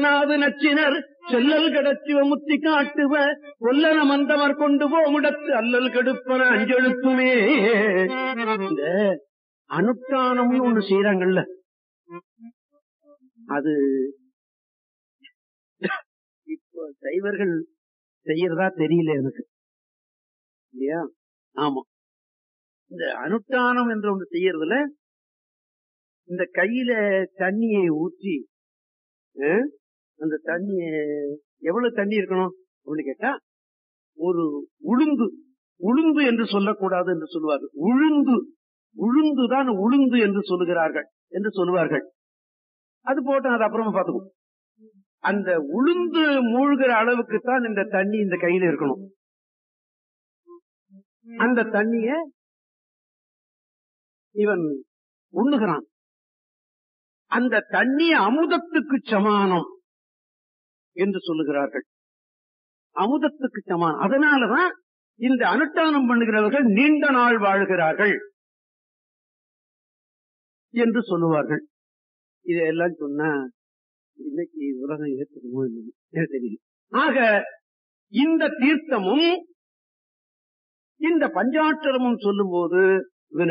நாது நச்சினர் செல்லல் கடத்தி முத்தி காட்டுவ கொல்லன மந்தமர் கொண்டு போமுடத்து அல்லல் கெடுப்பன அஞ்செழுத்துமே இந்த அனுஷ்டானம்னு ஒண்ணு செய்யறாங்கல்ல அது இப்போ சைவர்கள் செய்யறதா தெரியல எனக்கு இல்லையா ஆமா இந்த அனுஷ்டானம் என்ற ஒன்று செய்யறதுல இந்த கையில தண்ணியை ஊற்றி அஹ், அந்த தண்ணிய எவ்வளவு தண்ணி இருக்கணும் அப்படின்னு கேட்டா ஒரு உளுந்து உளுந்து என்று சொல்லக்கூடாது என்று சொல்லுவார்கள் உளுந்து உளுந்துதான் உளுந்து என்று சொல்லுகிறார்கள் என்று சொல்லுவார்கள் அது போட்டு அது அப்புறமா பார்த்துக்கும் அந்த உளுந்து மூழ்கிற அளவுக்கு தான் இந்த தண்ணி இந்த கையில இருக்கணும் அந்த தண்ணிய இவன் உண்ணுகிறான் அந்த தண்ணி அமுதத்துக்கு சமானம் என்று சொல்லுகிறார்கள் அமுதத்துக்கு சமானம் அதனாலதான் இந்த அனுஷ்டானம் பண்ணுகிறவர்கள் நீண்ட நாள் வாழ்கிறார்கள் என்று சொல்லுவார்கள் இதெல்லாம் சொன்னா இன்னைக்கு உலகம் ஏற்றுக்குமோ இல்லையோ எனக்கு தெரியல ஆக இந்த தீர்த்தமும் இந்த பஞ்சாட்சரமும் சொல்லும்போது